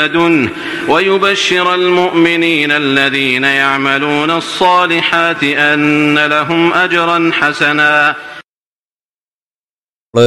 لدنه ويبشر المؤمنين الذين يعملون الصالحات أن لهم أجرا حسنا നമ്മള്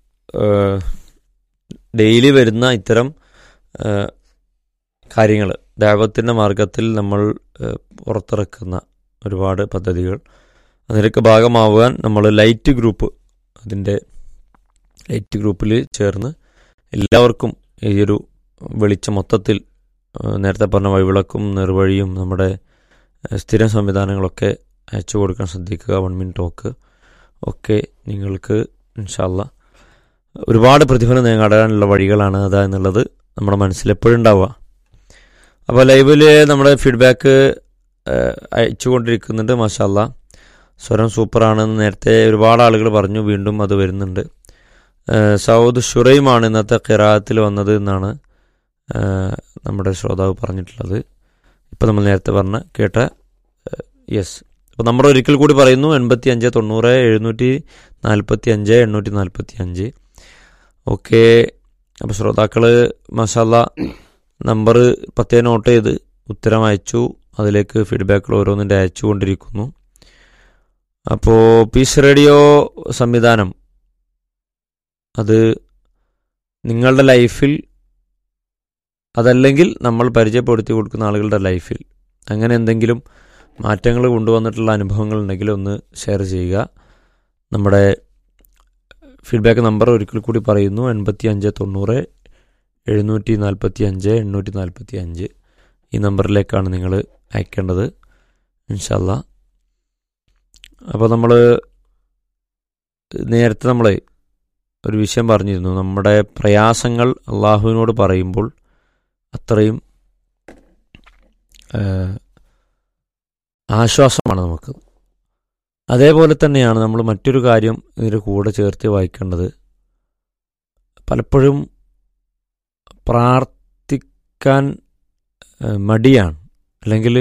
ഡെയിലി വരുന്ന ഇത്തരം കാര്യങ്ങൾ ദൈവത്തിൻ്റെ മാർഗത്തിൽ നമ്മൾ ഏഹ്, പുറത്തിറക്കുന്ന ഒരുപാട് പദ്ധതികൾ അതിലൊക്കെ ഭാഗമാവാൻ നമ്മൾ ലൈറ്റ് ഗ്രൂപ്പ് അതിൻ്റെ ലൈറ്റ് ഗ്രൂപ്പിൽ ചേർന്ന് എല്ലാവർക്കും ഈ ഒരു വെളിച്ചം മൊത്തത്തിൽ ഏഹ്, നേരത്തെ പറഞ്ഞ വഴിവിളക്കും നിർവഴിയും നമ്മുടെ ഏഹ്, സ്ഥിരം സംവിധാനങ്ങളൊക്കെ അയച്ചു കൊടുക്കാൻ ശ്രദ്ധിക്കുക വൺ മിൻ ടോക്ക് ഒക്കെ നിങ്ങൾക്ക് ഇൻഷാല്ല ഒരുപാട് പ്രതിഫലം നേടാനുള്ള വഴികളാണ് അതാ എന്നുള്ളത് നമ്മുടെ മനസ്സിൽ എപ്പോഴും ഉണ്ടാവുക അപ്പോൾ ലൈവിൽ നമ്മുടെ ഫീഡ്ബാക്ക് അയച്ചുകൊണ്ടിരിക്കുന്നുണ്ട് മാഷാല്ല സ്വരം സൂപ്പറാണെന്ന് നേരത്തെ ഒരുപാട് ആളുകൾ പറഞ്ഞു വീണ്ടും അത് വരുന്നുണ്ട് ഏഹ് സൗദ് ഷുറൈമാണ് ഇന്നത്തെ കിറാത്തിൽ വന്നത് എന്നാണ് ഏഹ് നമ്മുടെ ശ്രോതാവ് പറഞ്ഞിട്ടുള്ളത് ഇപ്പം നമ്മൾ നേരത്തെ പറഞ്ഞ കേട്ട യെസ് അപ്പോൾ നമ്മൾ ഒരിക്കൽ കൂടി പറയുന്നു എൺപത്തി അഞ്ച് തൊണ്ണൂറ് എഴുന്നൂറ്റി നാൽപ്പത്തി അഞ്ച് എണ്ണൂറ്റി നാൽപ്പത്തി അഞ്ച് ഓക്കെ അപ്പോൾ ശ്രോതാക്കൾ മസാല നമ്പർ പത്തേ നോട്ട് ചെയ്ത് ഉത്തരം അയച്ചു അതിലേക്ക് ഫീഡ്ബാക്കുകൾ ഓരോന്നിൻ്റെ അയച്ചു കൊണ്ടിരിക്കുന്നു അപ്പോൾ പീസ് റേഡിയോ സംവിധാനം അത് നിങ്ങളുടെ ലൈഫിൽ അതല്ലെങ്കിൽ നമ്മൾ പരിചയപ്പെടുത്തി കൊടുക്കുന്ന ആളുകളുടെ ലൈഫിൽ അങ്ങനെ എന്തെങ്കിലും മാറ്റങ്ങൾ കൊണ്ടുവന്നിട്ടുള്ള അനുഭവങ്ങൾ ഉണ്ടെങ്കിൽ ഒന്ന് ഷെയർ ചെയ്യുക നമ്മുടെ ഫീഡ്ബാക്ക് നമ്പർ ഒരിക്കൽ കൂടി പറയുന്നു എൺപത്തി അഞ്ച് തൊണ്ണൂറ് എഴുന്നൂറ്റി നാൽപ്പത്തി അഞ്ച് എണ്ണൂറ്റി നാൽപ്പത്തി അഞ്ച് ഈ നമ്പറിലേക്കാണ് നിങ്ങൾ അയക്കേണ്ടത് ഇൻഷല്ല അപ്പോൾ നമ്മൾ നേരത്തെ നമ്മൾ ഒരു വിഷയം പറഞ്ഞിരുന്നു നമ്മുടെ പ്രയാസങ്ങൾ അള്ളാഹുവിനോട് പറയുമ്പോൾ അത്രയും ഏഹ്, ആശ്വാസമാണ് നമുക്ക് അതേപോലെ തന്നെയാണ് നമ്മൾ മറ്റൊരു കാര്യം ഇതിൻ്റെ കൂടെ ചേർത്ത് വായിക്കേണ്ടത് പലപ്പോഴും പ്രാർത്ഥിക്കാൻ ഏഹ്, മടിയാണ് അല്ലെങ്കിൽ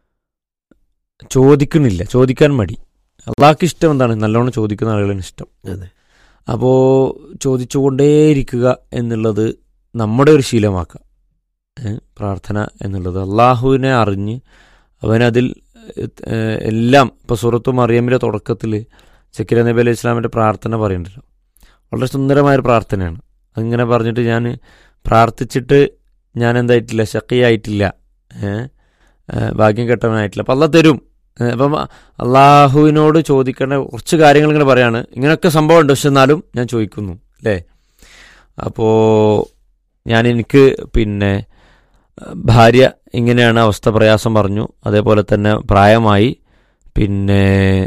ചോദിക്കണില്ല ചോദിക്കാൻ മടി അള്ളാഹ്ക്ക് ഇഷ്ടം എന്താണ് നല്ലോണം ചോദിക്കുന്ന ആളുകളാണ് ഇഷ്ടം അതെ. അപ്പോൾ ചോദിച്ചുകൊണ്ടേയിരിക്കുക എന്നുള്ളത് നമ്മുടെ ഒരു ശീലമാക്കുക ഏ, പ്രാർത്ഥന എന്നുള്ളത് അള്ളാഹുവിനെ അറിഞ്ഞ് അവനതിൽ ഏഹ്, എല്ലാം ഇപ്പോൾ സുഹൃത്തു മറിയമ്മിൻ്റെ തുടക്കത്തിൽ സക്കീര നബി അലൈഹി ഇസ്ലാമിൻ്റെ പ്രാർത്ഥന പറയുന്നുണ്ടല്ലോ വളരെ സുന്ദരമായൊരു പ്രാർത്ഥനയാണ് അങ്ങനെ പറഞ്ഞിട്ട് ഞാൻ പ്രാർത്ഥിച്ചിട്ട് ഞാൻ എന്തായിട്ടില്ല ശക്കിയായിട്ടില്ല ഏഹ്, ഏഹ്, ഭാഗ്യം കെട്ടവനായിട്ടില്ല അപ്പം അല്ല തരും ഏഹ്, അപ്പം അള്ളാഹുവിനോട് ചോദിക്കേണ്ട കുറച്ച് കാര്യങ്ങൾ ഇങ്ങനെ പറയാണ് ഇങ്ങനെയൊക്കെ സംഭവമുണ്ട് പക്ഷെ എന്നാലും ഞാൻ ചോദിക്കുന്നു അല്ലേ അപ്പോൾ ഞാൻ എനിക്ക് പിന്നെ ഭാര്യ ഇങ്ങനെയാണ് അവസ്ഥ പ്രയാസം പറഞ്ഞു അതേപോലെ തന്നെ പ്രായമായി പിന്നെ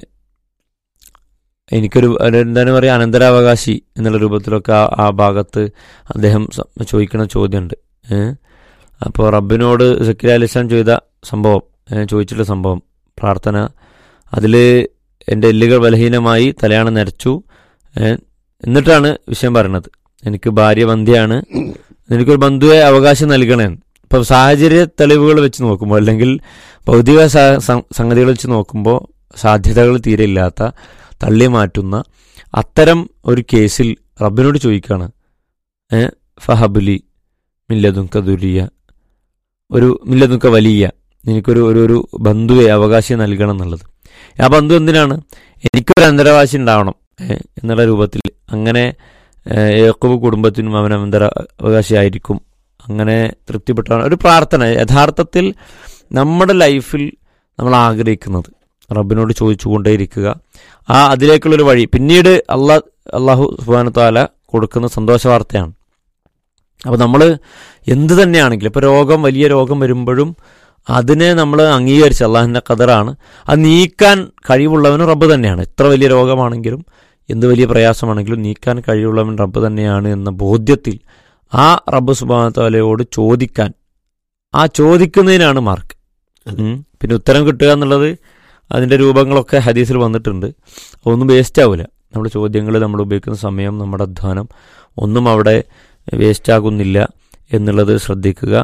എനിക്കൊരു ഒരു എന്താണ് പറയുക അനന്തരാവകാശി എന്നുള്ള രൂപത്തിലൊക്കെ ആ ആ ഭാഗത്ത് അദ്ദേഹം സ- ചോദിക്കുന്ന ചോദ്യമുണ്ട് ഏഹ് അപ്പോൾ റബ്ബിനോട് സക്കീർ അലി ഇസ്ലാം ചെയ്ത സംഭവം ഏഹ് ചോദിച്ചിട്ടുള്ള സംഭവം പ്രാർത്ഥന അതിൽ എൻ്റെ എല്ലുകൾ ബലഹീനമായി തലയാണ് നരച്ചു ഏഹ് എന്നിട്ടാണ് വിഷയം പറയണത് എനിക്ക് ഭാര്യ ബന്ധിയാണ് എനിക്കൊരു ബന്ധുവെ അവകാശം നൽകണേ ഇപ്പം സാഹചര്യ തെളിവുകൾ വെച്ച് നോക്കുമ്പോൾ അല്ലെങ്കിൽ ഭൗതിക സ- സം- സംഗതികൾ വെച്ച് നോക്കുമ്പോൾ സാധ്യതകൾ തീരെ ഇല്ലാത്ത തള്ളി മാറ്റുന്ന അത്തരം ഒരു കേസിൽ റബ്ബിനോട് ചോദിക്കുകയാണ് ഏ ഫഹബുലി മില്ലതുങ്ക ദുരിയ ഒരു മില്ലതുങ്ക വലിയ എനിക്കൊരു ഒരു ഒരു ബന്ധുവെ അവകാശം നൽകണം എന്നുള്ളത് ആ ബന്ധു എന്തിനാണ് എനിക്കൊരു അന്തരവാശി ഉണ്ടാവണം ഏ, എന്നുള്ള രൂപത്തിൽ അങ്ങനെ ഏക്കവ് കുടുംബത്തിനും അവൻ അനന്തര അവകാശിയായിരിക്കും അങ്ങനെ തൃപ്തിപ്പെട്ട ഒരു പ്രാർത്ഥന യഥാർത്ഥത്തിൽ നമ്മുടെ ലൈഫിൽ നമ്മൾ ആഗ്രഹിക്കുന്നത് റബ്ബിനോട് ചോദിച്ചുകൊണ്ടേയിരിക്കുക ആ അതിലേക്കുള്ളൊരു വഴി പിന്നീട് അള്ളാഹ് അള്ളാഹു സുബാന താല കൊടുക്കുന്ന സന്തോഷ വാർത്തയാണ് അപ്പോൾ നമ്മൾ എന്ത് തന്നെയാണെങ്കിലും ഇപ്പോൾ രോഗം വലിയ രോഗം വരുമ്പോഴും അതിനെ നമ്മൾ അംഗീകരിച്ച് അള്ളാഹിൻ്റെ കതറാണ് അത് നീക്കാൻ കഴിവുള്ളവനും റബ്ബ് തന്നെയാണ് എത്ര വലിയ രോഗമാണെങ്കിലും എന്ത് വലിയ പ്രയാസമാണെങ്കിലും നീക്കാൻ കഴിവുള്ളവൻ റബ്ബ് തന്നെയാണ് എന്ന ബോധ്യത്തിൽ ആ റബ്ബ് സുബാനത്തോലയോട് ചോദിക്കാൻ ആ ചോദിക്കുന്നതിനാണ് മാർക്ക് ഉം. പിന്നെ ഉത്തരം കിട്ടുക എന്നുള്ളത് അതിൻ്റെ രൂപങ്ങളൊക്കെ ഹദീസിൽ വന്നിട്ടുണ്ട് ഒന്നും വേസ്റ്റ് ആവില്ല നമ്മുടെ ചോദ്യങ്ങൾ നമ്മൾ ഉപയോഗിക്കുന്ന സമയം നമ്മുടെ അധ്വാനം ഒന്നും അവിടെ വേസ്റ്റ് ആകുന്നില്ല എന്നുള്ളത് ശ്രദ്ധിക്കുക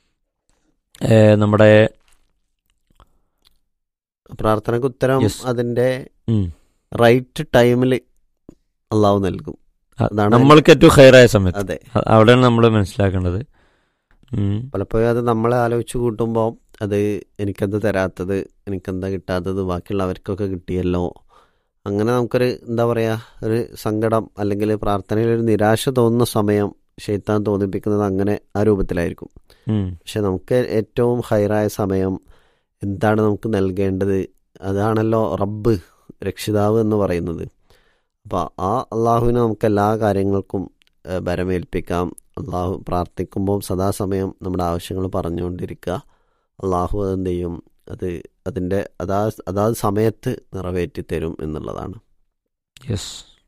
ഏ, നമ്മുടെ പ്രാർത്ഥനക്ക് ഉത്തരം Yes. അതിന്റെ ഉം, റൈറ്റ് ടൈമിൽ അള്ളാഹു നൽകും അ- അതാണ് നമ്മൾക്ക് ഏറ്റവും ഹയറായ സമയത്ത് അതെ അ- അവിടെയാണ് നമ്മൾ മനസ്സിലാക്കേണ്ടത് ഉം. പലപ്പോഴും അത് നമ്മളെ ആലോചിച്ച് കൂട്ടുമ്പോൾ അത് എനിക്കെന്ത് തരാത്തത് എനിക്കെന്താ കിട്ടാത്തത് ബാക്കിയുള്ളവർക്കൊക്കെ കിട്ടിയല്ലോ അങ്ങനെ നമുക്കൊരു എന്താ പറയുക ഒരു സങ്കടം അല്ലെങ്കിൽ പ്രാർത്ഥനയിൽ ഒരു നിരാശ തോന്നുന്ന സമയം ഷെയ്ത്താൻ തോന്നിപ്പിക്കുന്നത് അങ്ങനെ ആ രൂപത്തിലായിരിക്കും ഉം. പക്ഷെ നമുക്ക് ഏറ്റവും ഹൈറായ സമയം എന്താണ് നമുക്ക് നൽകേണ്ടത് അതാണല്ലോ റബ്ബ് രക്ഷിതാവ് എന്ന് പറയുന്നത് അപ്പോൾ ആ അള്ളാഹുവിനെ നമുക്ക് എല്ലാ കാര്യങ്ങൾക്കും ഏഹ്, ബരമേൽപ്പിക്കാം അള്ളാഹു പ്രാർത്ഥിക്കുമ്പോൾ സദാസമയം നമ്മുടെ ആവശ്യങ്ങൾ പറഞ്ഞുകൊണ്ടിരിക്കുക അള്ളാഹു അതെന്ത് ചെയ്യും അത് അതിൻ്റെ അതാ അതാത് സമയത്ത് നിറവേറ്റി തരും എന്നുള്ളതാണ് യെസ്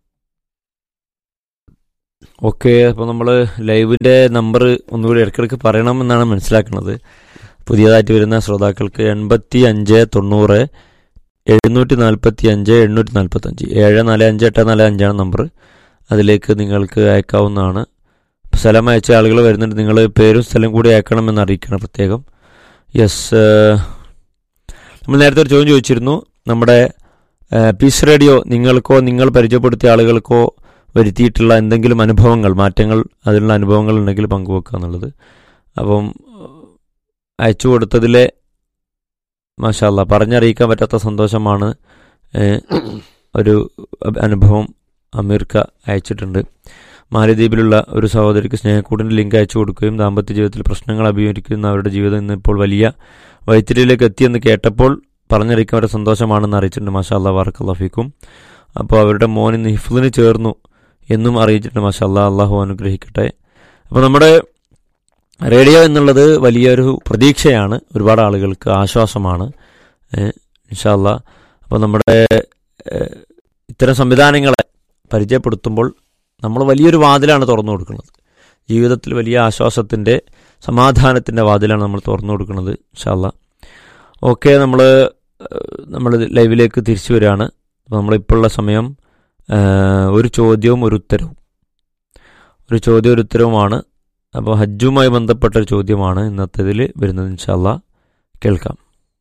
ഓക്കെ അപ്പോൾ നമ്മൾ ലൈവിൻ്റെ നമ്പർ ഒന്നുകൂടി ഇടയ്ക്കിടയ്ക്ക് പറയണം എന്നാണ് മനസ്സിലാക്കുന്നത് പുതിയതായിട്ട് വരുന്ന ശ്രോതാക്കൾക്ക് എൺപത്തി അഞ്ച് തൊണ്ണൂറ് എഴുന്നൂറ്റി നാൽപ്പത്തി അഞ്ച് എണ്ണൂറ്റി നാൽപ്പത്തി അഞ്ച് ഏഴ് നാല് അഞ്ച് എട്ട് നാല് അഞ്ചാണ് നമ്പർ അതിലേക്ക് നിങ്ങൾക്ക് അയക്കാവുന്നതാണ് അപ്പോൾ സ്ഥലം അയച്ച ആളുകൾ വരുന്നുണ്ട് നിങ്ങൾ പേരും സ്ഥലം കൂടി അയക്കണമെന്ന് അറിയിക്കണം പ്രത്യേകം യെസ് നമ്മൾ നേരത്തെ ഒരു ചോദ്യം ചോദിച്ചിരുന്നു നമ്മുടെ പീസ് റേഡിയോ നിങ്ങൾക്കോ നിങ്ങൾ പരിചയപ്പെടുത്തിയ ആളുകൾക്കോ വരുത്തിയിട്ടുള്ള എന്തെങ്കിലും അനുഭവങ്ങൾ മാറ്റങ്ങൾ അതിനുള്ള അനുഭവങ്ങൾ ഉണ്ടെങ്കിൽ പങ്കുവെക്കുക എന്നുള്ളത് അപ്പം അയച്ചു കൊടുത്തതിലെ മാഷാല്ല പറഞ്ഞറിയിക്കാൻ പറ്റാത്ത സന്തോഷമാണ് ഏഹ്, ഒരു അഭ- അനുഭവം അമീർക്ക അയച്ചിട്ടുണ്ട് മാലദ്വീപിലുള്ള ഒരു സഹോദരിക്ക് സ്നേഹക്കൂടിൻ്റെ ലിങ്ക് അയച്ചു കൊടുക്കുകയും ദാമ്പത്യ ജീവിതത്തിൽ പ്രശ്നങ്ങൾ അഭിമുഖീകരിക്കുന്ന അവരുടെ ജീവിതം ഇന്ന് ഇപ്പോൾ വലിയ വൈത്തിരിയിലേക്ക് എത്തിയെന്ന് കേട്ടപ്പോൾ പറഞ്ഞറിയിക്കാൻ ഒരു സന്തോഷമാണെന്ന് അറിയിച്ചിട്ടുണ്ട് മാഷാല്ല വാർക്കല്ലാഫിക്കും അപ്പോൾ അവരുടെ മോൻ ഇന്ന് ഹിഫ്ലിന് ചേർന്നു എന്നും അറിയിച്ചിട്ടുണ്ട് മാഷാല്ല അള്ളാഹു അനുഗ്രഹിക്കട്ടെ അപ്പോൾ നമ്മുടെ റേഡിയോ എന്നുള്ളത് വലിയൊരു പ്രതീക്ഷയാണ് ഒരുപാട് ആളുകൾക്ക് ആശ്വാസമാണ് ഇൻഷാല്ല അപ്പോൾ നമ്മുടെ ഏഹ്, ഇത്തരം സംവിധാനങ്ങളെ പരിചയപ്പെടുത്തുമ്പോൾ നമ്മൾ വലിയൊരു വാതിലാണ് തുറന്നു കൊടുക്കുന്നത് ജീവിതത്തിൽ വലിയ ആശ്വാസത്തിൻ്റെ സമാധാനത്തിൻ്റെ വാതിലാണ് നമ്മൾ തുറന്നു കൊടുക്കുന്നത് ഇൻഷാല്ല ഓക്കെ നമ്മൾ നമ്മൾ ലൈവിലേക്ക് തിരിച്ചു വരികയാണ് അപ്പോൾ നമ്മളിപ്പോൾ ഉള്ള സമയം ആ, ഒരു ചോദ്യവും ഒരു ഉത്തരവും ഒരു ചോദ്യവും ഒരു ഉത്തരവുമാണ് അപ്പോൾ ഹജ്ജുമായി ബന്ധപ്പെട്ട ഒരു ചോദ്യമാണ് ഇന്നത്തേതിൽ വരുന്നത് ഇൻഷാല്ല കേൾക്കാം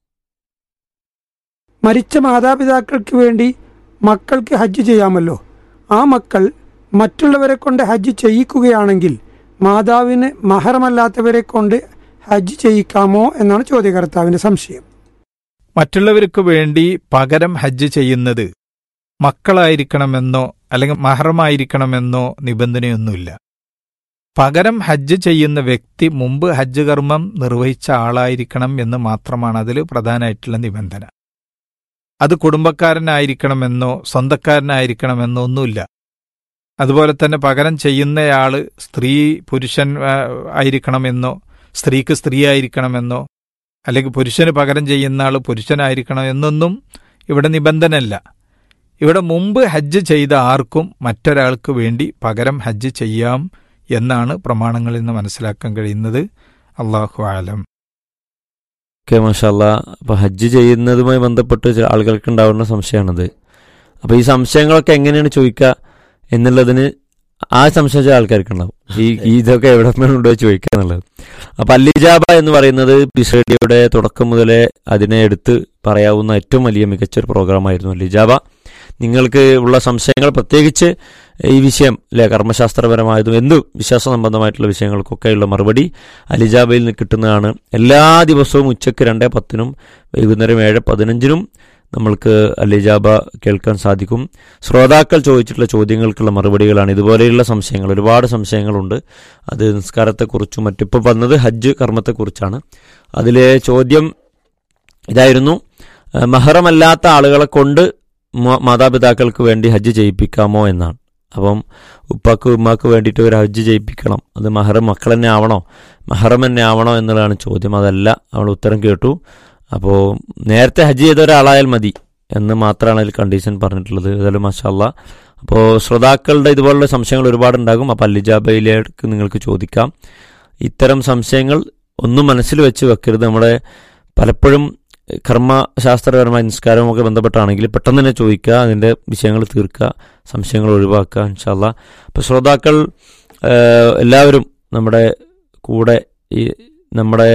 മരിച്ച മാതാപിതാക്കൾക്ക് വേണ്ടി മക്കൾക്ക് ഹജ്ജ് ചെയ്യാമല്ലോ ആ മക്കൾ മറ്റുള്ളവരെ കൊണ്ട് ഹജ്ജ് ചെയ്യിക്കുകയാണെങ്കിൽ മാതാവിന് മഹറമല്ലാത്തവരെ കൊണ്ട് ഹജ്ജ് ചെയ്യിക്കാമോ എന്നാണ് ചോദ്യകർത്താവിന്റെ സംശയം മറ്റുള്ളവർക്ക് വേണ്ടി പകരം ഹജ്ജ് ചെയ്യുന്നത് മക്കളായിരിക്കണമെന്നോ അല്ലെങ്കിൽ മഹറമായിരിക്കണമെന്നോ നിബന്ധനയൊന്നുമില്ല പകരം ഹജ്ജ് ചെയ്യുന്ന വ്യക്തി മുമ്പ് ഹജ്ജ് കർമ്മം നിർവഹിച്ച ആളായിരിക്കണം എന്ന് മാത്രമാണ് അതിൽ പ്രധാനമായിട്ടുള്ള നിബന്ധന അത് കുടുംബക്കാരനായിരിക്കണമെന്നോ സ്വന്തക്കാരനായിരിക്കണമെന്നോ ഒന്നുമില്ല അതുപോലെ തന്നെ പകരം ചെയ്യുന്നയാള് സ്ത്രീ പുരുഷൻ ആ, ആയിരിക്കണമെന്നോ സ്ത്രീക്ക് സ്ത്രീ ആയിരിക്കണമെന്നോ അല്ലെങ്കിൽ പുരുഷന് പകരം ചെയ്യുന്ന ആൾ പുരുഷനായിരിക്കണം എന്നൊന്നും ഇവിടെ നിബന്ധനയല്ല ഇവിടെ മുമ്പ് ഹജ്ജ് ചെയ്ത ആർക്കും മറ്റൊരാൾക്ക് വേണ്ടി പകരം ഹജ്ജ് ചെയ്യാം എന്നാണ് പ്രമാണങ്ങളിൽ നിന്ന് മനസ്സിലാക്കാൻ കഴിയുന്നത് അള്ളാഹു ആലം ഓക്കെ മാഷാല്ല അപ്പോൾ ഹജ്ജ് ചെയ്യുന്നതുമായി ബന്ധപ്പെട്ട് ചില ആളുകൾക്ക് ഉണ്ടാവുന്ന സംശയമാണത് അപ്പോൾ ഈ സംശയങ്ങളൊക്കെ എങ്ങനെയാണ് ചോദിക്കുക എന്നുള്ളതിന് ആ സംശയിച്ച ആൾക്കാർക്ക് ഉണ്ടാവും ഈ ഈ ഇതൊക്കെ എവിടെ ഉണ്ടോ ചോദിക്കുക എന്നുള്ളത് അപ്പൊ അല്ലിജാബ എന്ന് പറയുന്നത് പീസ് റേഡിയോയുടെ തുടക്കം മുതലേ അതിനെ എടുത്ത് പറയാവുന്ന ഏറ്റവും വലിയ മികച്ച ഒരു പ്രോഗ്രാമായിരുന്നു അല്ലിജാബ നിങ്ങൾക്ക് ഉള്ള സംശയങ്ങൾ പ്രത്യേകിച്ച് ഈ വിഷയം അല്ലെ കർമ്മശാസ്ത്രപരമായതും എന്തു വിശ്വാസ സംബന്ധമായിട്ടുള്ള വിഷയങ്ങൾക്കൊക്കെയുള്ള മറുപടി അലിജാബയിൽ നിന്ന് കിട്ടുന്നതാണ് എല്ലാ ദിവസവും ഉച്ചയ്ക്ക് രണ്ടേ പത്തിനും വൈകുന്നേരം ഏഴ് പതിനഞ്ചിനും നമ്മൾക്ക് അലിജാബ കേൾക്കാൻ സാധിക്കും ശ്രോതാക്കൾ ചോദിച്ചിട്ടുള്ള ചോദ്യങ്ങൾക്കുള്ള മറുപടികളാണ് ഇതുപോലെയുള്ള സംശയങ്ങൾ ഒരുപാട് സംശയങ്ങളുണ്ട് അത് നിസ്കാരത്തെക്കുറിച്ചും മറ്റിപ്പോൾ വന്നത് ഹജ്ജ് കർമ്മത്തെക്കുറിച്ചാണ് അതിലെ ചോദ്യം ഇതായിരുന്നു ഏഹ് മഹറമല്ലാത്ത ആളുകളെ കൊണ്ട് മ- മാതാപിതാക്കൾക്ക് വേണ്ടി ഹജ്ജ് ചെയ്യിപ്പിക്കാമോ എന്നാണ് അപ്പം ഉപ്പാക്ക് ഉമ്മാക്ക് വേണ്ടിയിട്ട് ഒരു ഹജ്ജ് ചെയ്യിപ്പിക്കണം അത് മഹറം മക്കൾ തന്നെ ആവണോ മഹറം തന്നെ ആവണോ എന്നുള്ളതാണ് ചോദ്യം അതല്ല അവൾ ഉത്തരം കേട്ടു അപ്പോൾ നേരത്തെ ഹജ്ജ് ചെയ്ത ഒരാളായാൽ മതി എന്ന് മാത്രമാണ് അതിൽ കണ്ടീഷൻ പറഞ്ഞിട്ടുള്ളത് ഏതായാലും മാഷാല്ല അപ്പോൾ ശ്രോതാക്കളുടെ ഇതുപോലുള്ള സംശയങ്ങൾ ഒരുപാടുണ്ടാകും അപ്പോൾ അല്ലിജാബയിലേക്ക് നിങ്ങൾക്ക് ചോദിക്കാം ഇത്തരം സംശയങ്ങൾ ഒന്നും മനസ്സിൽ വെച്ച് വെക്കരുത് നമ്മുടെ പലപ്പോഴും കർമ്മശാസ്ത്രപരമായ നിസ്കാരവുമൊക്കെ ബന്ധപ്പെട്ടാണെങ്കിൽ പെട്ടെന്ന് തന്നെ ചോദിക്കുക അതിൻ്റെ വിഷയങ്ങൾ തീർക്കുക സംശയങ്ങൾ ഒഴിവാക്കുക ഇൻഷാല്ല അപ്പോൾ ശ്രോതാക്കൾ ഏഹ്, എല്ലാവരും നമ്മുടെ കൂടെ ഈ നമ്മുടെ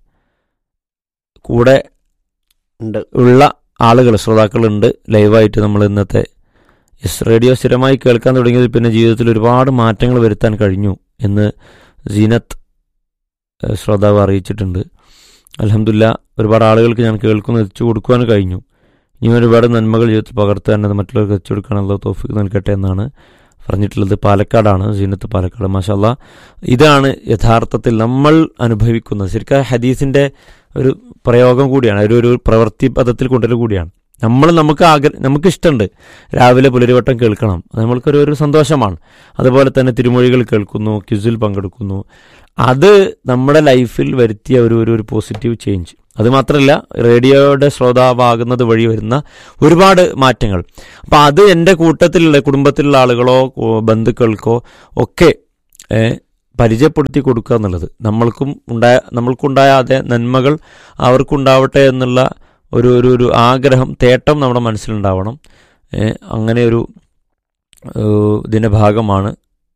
കൂടെ ഉണ്ട് ഉള്ള ആളുകൾ ശ്രോതാക്കളുണ്ട് ലൈവായിട്ട് നമ്മൾ ഇന്നത്തെ എസ് റേഡിയോ സ്ഥിരമായി കേൾക്കാൻ തുടങ്ങിയത് പിന്നെ ജീവിതത്തിൽ ഒരുപാട് മാറ്റങ്ങൾ വരുത്താൻ കഴിഞ്ഞു എന്ന് സീനത്ത് ഏഹ്, ശ്രോതാവ് അറിയിച്ചിട്ടുണ്ട് അലഹമില്ല ഒരുപാട് ആളുകൾക്ക് ഞാൻ കേൾക്കുന്ന എത്തിച്ചു കൊടുക്കുവാൻ കഴിഞ്ഞു ഇനി ഒരുപാട് നന്മകൾ ജീവിതത്തിൽ പകർത്താൻ മറ്റുള്ളവർക്ക് എത്തിച്ചു കൊടുക്കാനുള്ള തോഫിക്ക് നൽകട്ടെ എന്നാണ് പറഞ്ഞിട്ടുള്ളത് പാലക്കാടാണ് സീനത്ത് പാലക്കാട് മാഷല്ല ഇതാണ് യഥാർത്ഥത്തിൽ നമ്മൾ അനുഭവിക്കുന്നത് ശരിക്കും ആ ഹദീസിന്റെ ഒരു പ്രയോഗം കൂടിയാണ് ഒരു ഒരു പ്രവൃത്തി പദത്തിൽ കൊണ്ടുവരൽ കൂടിയാണ് നമ്മൾ നമുക്ക് ആഗ്ര നമുക്ക് ഇഷ്ടമുണ്ട് രാവിലെ പുലരിവട്ടം കേൾക്കണം അത് നമ്മൾക്കൊരു ഒരു സന്തോഷമാണ് അതുപോലെ തന്നെ തിരുമൊഴികൾ കേൾക്കുന്നു ക്യുസിൽ പങ്കെടുക്കുന്നു അത് നമ്മുടെ ലൈഫിൽ വരുത്തിയ ഒരു ഒരു ഒരു പോസിറ്റീവ് ചേഞ്ച് അത് മാത്രമല്ല റേഡിയോയുടെ ശ്രോതാവാകുന്നത് വഴി വരുന്ന ഒരുപാട് മാറ്റങ്ങൾ അപ്പം അത് എൻ്റെ കൂട്ടത്തിലുള്ള കുടുംബത്തിലുള്ള ആളുകളോ കോ- ബന്ധുക്കൾക്കോ ഒക്കെ ഏ, പരിചയപ്പെടുത്തി കൊടുക്കുക എന്നുള്ളത് നമ്മൾക്കും ഉണ്ടായ നമ്മൾക്കുണ്ടായ അതേ നന്മകൾ അവർക്കുണ്ടാവട്ടെ എന്നുള്ള ഒരു ഒരു ഒരു ആഗ്രഹം തേട്ടം നമ്മുടെ മനസ്സിലുണ്ടാവണം ഏ, അങ്ങനെ ഒരു ഏഹ്, ഇതിൻ്റെ ഭാഗമാണ്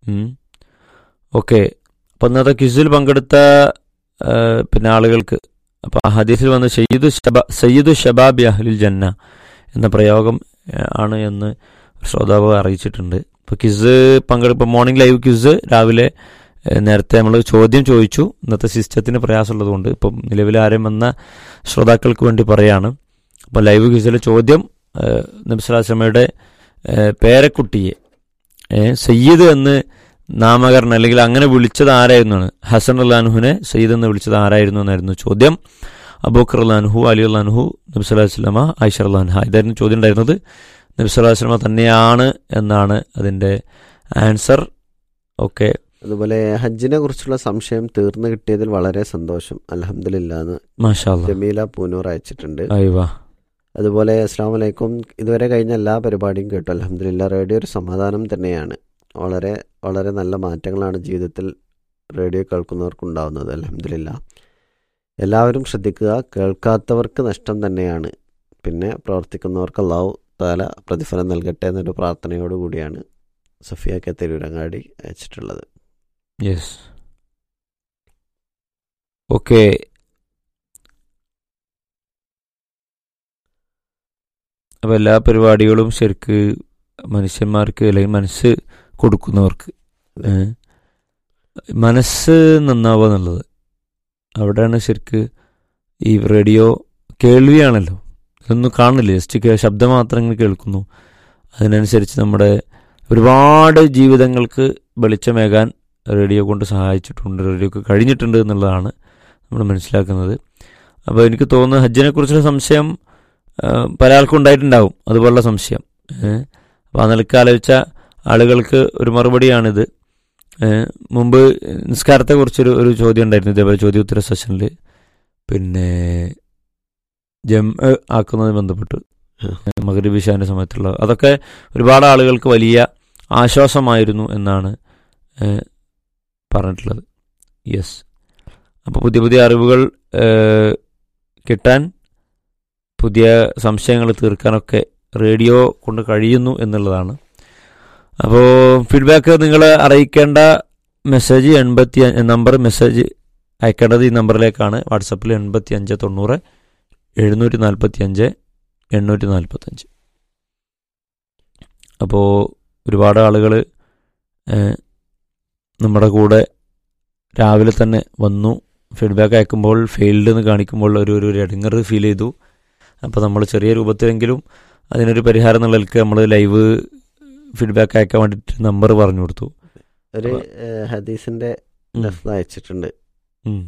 ഓക്കെ അപ്പം ഇന്നത്തെ ക്വിസിൽ പങ്കെടുത്ത ഏഹ്, പിന്നെ ആളുകൾക്ക് അപ്പോൾ ആ ഹദീസിൽ വന്ന് സയ്യിദു ഷബ സയ്യിദു ഷബാബി അഹ്ലുൽ ജന്ന എന്ന പ്രയോഗം ഏഹ്, ആണ് എന്ന് ശ്രോതാവ് അറിയിച്ചിട്ടുണ്ട് ഇപ്പോൾ ക്വിസ് പങ്കെടുപ്പോൾ മോർണിംഗ് ലൈവ് ക്വിസ് രാവിലെ ഏഹ്, നേരത്തെ നമ്മൾ ചോദ്യം ചോദിച്ചു ഇന്നത്തെ സിസ്റ്റത്തിന് പ്രയാസമുള്ളതുകൊണ്ട് ഇപ്പം നിലവിൽ ആരും വന്ന ശ്രോതാക്കൾക്ക് വേണ്ടി പറയാണ് അപ്പോൾ ലൈവ് ക്വിസിലെ ചോദ്യം നബ്സലാസമയുടെ പേരക്കുട്ടിയെ ഏഹ്, സയ്യിദ് എന്ന് നാമകരണം അല്ലെങ്കിൽ അങ്ങനെ വിളിച്ചത് ആരായിരുന്നു എന്ന് ഹസൻ അള്ളാൻഹുവിനെ സയ്യിദ് എന്ന് വിളിച്ചത് ആരായിരുന്നു എന്നായിരുന്നു ചോദ്യം അബൂക്കർ അള്ളാൻഹു അലി അള്ളാൻഹു നബി സ്വലാഹു വസ്ലമ ഐഷർ അള്ളാൻഹ ഇതായിരുന്നു ചോദ്യം ഉണ്ടായിരുന്നത് നബി സ്വലാഹു വസ്ലമ തന്നെയാണ് എന്നാണ് അതിൻ്റെ ആൻസർ ഓക്കെ അതുപോലെ ഹജ്ജിനെ കുറിച്ചുള്ള സംശയം തീർന്നു കിട്ടിയതിൽ വളരെ സന്തോഷം അലഹമില്ലാന്ന് മാഷാ അല്ലാ. ജമീല പൂനൂർ അയച്ചിട്ടുണ്ട് അയ്വാ അതുപോലെ അസ്സാം വലൈക്കും ഇതുവരെ കഴിഞ്ഞ എല്ലാ പരിപാടിയും കേട്ടു അലഹമില്ല റേഡിയോ ഒരു സമാധാനം തന്നെയാണ് വളരെ വളരെ നല്ല മാറ്റങ്ങളാണ് ജീവിതത്തിൽ റേഡിയോ കേൾക്കുന്നവർക്കുണ്ടാവുന്നത് അലഹമില്ല എല്ലാവരും ശ്രദ്ധിക്കുക കേൾക്കാത്തവർക്ക് നഷ്ടം തന്നെയാണ് പിന്നെ പ്രവർത്തിക്കുന്നവർക്ക് അള്ളാഹു താല പ്രതിഫലം നൽകട്ടെ എന്നൊരു പ്രാർത്ഥനയോടുകൂടിയാണ് സഫിയ കെ തിരൂരങ്ങാടി അയച്ചിട്ടുള്ളത് യെസ് ഓക്കെ അപ്പോൾ എല്ലാ പരിപാടികളും ശരിക്ക് മനുഷ്യന്മാർക്ക് അല്ലെങ്കിൽ മനസ്സ് കൊടുക്കുന്നവർക്ക് ഏ, മനസ്സ് നന്നാവുക എന്നുള്ളത് അവിടെയാണ് ശരിക്ക് ഈ റേഡിയോ കേൾവിയാണല്ലോ ഇതൊന്നും കാണില്ല ജസ്റ്റ് കേ- ശബ്ദം മാത്രം ഇങ്ങനെ കേൾക്കുന്നു അതിനനുസരിച്ച് നമ്മുടെ ഒരുപാട് ജീവിതങ്ങൾക്ക് വെളിച്ചമേകാൻ റേഡിയോ കൊണ്ട് സഹായിച്ചിട്ടുണ്ട് റേഡിയോക്ക് കഴിഞ്ഞിട്ടുണ്ട് എന്നുള്ളതാണ് നമ്മൾ മനസ്സിലാക്കുന്നത് അപ്പോൾ എനിക്ക് തോന്നുന്നു ഹജ്ജിനെ കുറിച്ചുള്ള സംശയം ആ, പല ആൾക്കും ഉണ്ടായിട്ടുണ്ടാവും അതുപോലുള്ള സംശയം അപ്പോൾ ആ നിലക്ക് ആലോചിച്ച ആളുകൾക്ക് ഒരു മറുപടിയാണിത് ഏ, മുമ്പ് നിസ്കാരത്തെക്കുറിച്ചൊരു ഒരു ചോദ്യം ഉണ്ടായിരുന്നു ഇതേപോലെ ചോദ്യോത്തര സെഷനിൽ പിന്നെ ജം ആക്കുന്നതുമായി ബന്ധപ്പെട്ട് മകരബ് ഇഷാന്റെ സമയത്തുള്ള അതൊക്കെ ഒരുപാട് ആളുകൾക്ക് വലിയ ആശ്വാസമായിരുന്നു എന്നാണ് ഏഹ്, പറഞ്ഞിട്ടുള്ളത് യെസ് അപ്പോൾ പുതിയ പുതിയ അറിവുകൾ ഏഹ്, കിട്ടാൻ പുതിയ സംശയങ്ങൾ തീർക്കാനൊക്കെ റേഡിയോ കൊണ്ട് കഴിയുന്നു എന്നുള്ളതാണ് അപ്പോൾ ഫീഡ്ബാക്ക് നിങ്ങൾ അറിയിക്കേണ്ട മെസ്സേജ് എൺപത്തി നമ്പർ മെസ്സേജ് അയക്കേണ്ടത് ഈ നമ്പറിലേക്കാണ് വാട്സപ്പിൽ എൺപത്തി അഞ്ച് തൊണ്ണൂറ് എഴുന്നൂറ്റി നാൽപ്പത്തി അഞ്ച് എണ്ണൂറ്റി നാൽപ്പത്തഞ്ച് അപ്പോൾ ഒരുപാട് ആളുകൾ നമ്മുടെ കൂടെ രാവിലെ തന്നെ വന്നു ഫീഡ്ബാക്ക് അയക്കുമ്പോൾ ഫെയിൽഡ് എന്ന് കാണിക്കുമ്പോൾ ഒരു ഒരു ഒരു ഇടങ്ങർ ഫീൽ ചെയ്തു അപ്പോൾ നമ്മൾ ചെറിയ രൂപത്തിലെങ്കിലും അതിനൊരു പരിഹാരം എന്നുള്ളതിലേക്ക് നമ്മൾ ലൈവ് ഫീഡ്ബാക്ക് അയക്കാൻ വേണ്ടിയിട്ട് നമ്പർ പറഞ്ഞു കൊടുത്തു ഒരു അപ്പൊ- ഏഹ്, ഹദീസിന്റെ ഉം. ലഫ്സ് അയച്ചിട്ടുണ്ട് ഉം.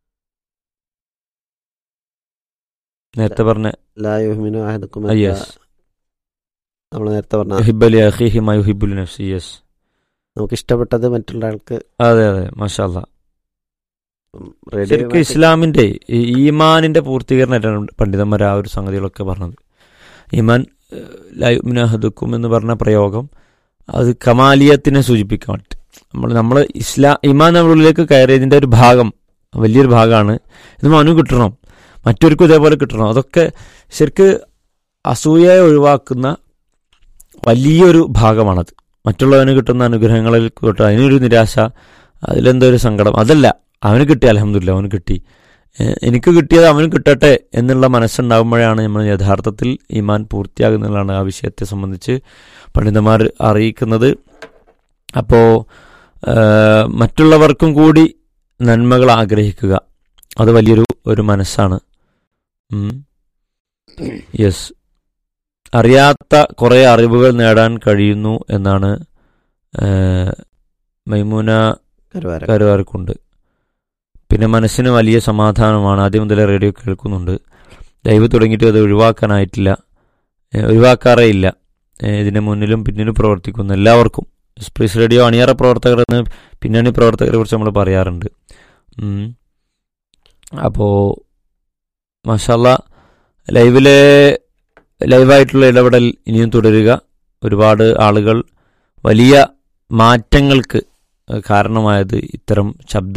നേരത്തെ പറഞ്ഞ ലാ യുഹ്മിനു അഹദുക്കും ആ, yes. നമ്മൾ നേരത്തെ പറഞ്ഞ ഹിബലി അഖിഹി മൈ ഹിബുൽ നഫ്സി യെസ് നമുക്ക് ഇഷ്ടപ്പെട്ടത് മറ്റുള്ള ആൾക്ക് അതെ അതെ മാഷാല്ല റേഡിയോ ശരിക്കും ഇസ്ലാമിന്റെ ഈ ഈമാനിന്റെ പൂർത്തീകരണമായിട്ടാണ് പണ്ഡിതന്മാർ ആ ഒരു സംഗതികളൊക്കെ പറഞ്ഞത് ഈമാൻ ലൈമിനഹദുക്കും എന്ന് പറഞ്ഞ പ്രയോഗം അത് കമാലിയത്തിനെ സൂചിപ്പിക്കാൻ വേണ്ടി നമ്മൾ നമ്മൾ ഇസ്ലാ ഈമാൻ നമ്മുടെ ഉള്ളിലേക്ക് കയറിയതിന്റെ ഒരു ഭാഗം വലിയൊരു ഭാഗമാണ് ഇത് മനു കിട്ടണം മറ്റൊരുക്കും ഇതേപോലെ കിട്ടണം അതൊക്കെ ശരിക്ക് അസൂയയെ ഒഴിവാക്കുന്ന വലിയൊരു ഭാഗമാണത് മറ്റുള്ളവന് കിട്ടുന്ന അനുഗ്രഹങ്ങളിൽ തൊട്ട് അതിനൊരു നിരാശ അതിലെന്തോ ഒരു സങ്കടം അതല്ല അവന് കിട്ടി അലഹമില്ല അവന് കിട്ടി ഏഹ് എനിക്ക് കിട്ടിയത് അവന് കിട്ടട്ടെ എന്നുള്ള മനസ്സുണ്ടാകുമ്പോഴാണ് നമ്മൾ യഥാർത്ഥത്തിൽ ഈമാൻ പൂർത്തിയാകുന്നതാണ് ആ വിഷയത്തെ സംബന്ധിച്ച് പണ്ഡിതന്മാർ അറിയിക്കുന്നത് അപ്പോൾ മറ്റുള്ളവർക്കും കൂടി നന്മകൾ ആഗ്രഹിക്കുക അത് വലിയൊരു ഒരു മനസ്സാണ് യെസ് അറിയാത്ത കുറേ അറിവുകൾ നേടാൻ കഴിയുന്നു എന്നാണ് ഏഹ്, മൈമൂന കരുവാര കരുവാർക്കുണ്ട് പിന്നെ മനസ്സിന് വലിയ സമാധാനമാണ് ആദ്യം മുതലേ റേഡിയോ കേൾക്കുന്നുണ്ട് ലൈവ് തുടങ്ങിയിട്ട് അത് ഒഴിവാക്കാനായിട്ടില്ല ഏഹ് ഒഴിവാക്കാറേ ഇല്ല ഏഹ് ഇതിന് മുന്നിലും പിന്നിലും പ്രവർത്തിക്കുന്ന എല്ലാവർക്കും എക്സ്പ്രസ് റേഡിയോ അണിയറ പ്രവർത്തകർ എന്ന് പിന്നണി പ്രവർത്തകരെ കുറിച്ച് നമ്മൾ പറയാറുണ്ട് ഉം. അപ്പോൾ മാഷാല്ല ലൈവിലെ ലൈവായിട്ടുള്ള ഇടപെടൽ ഇനിയും തുടരുക ഒരുപാട് ആളുകൾ വലിയ മാറ്റങ്ങൾക്ക് ഏഹ് കാരണമായത് ഇത്തരം ശബ്ദ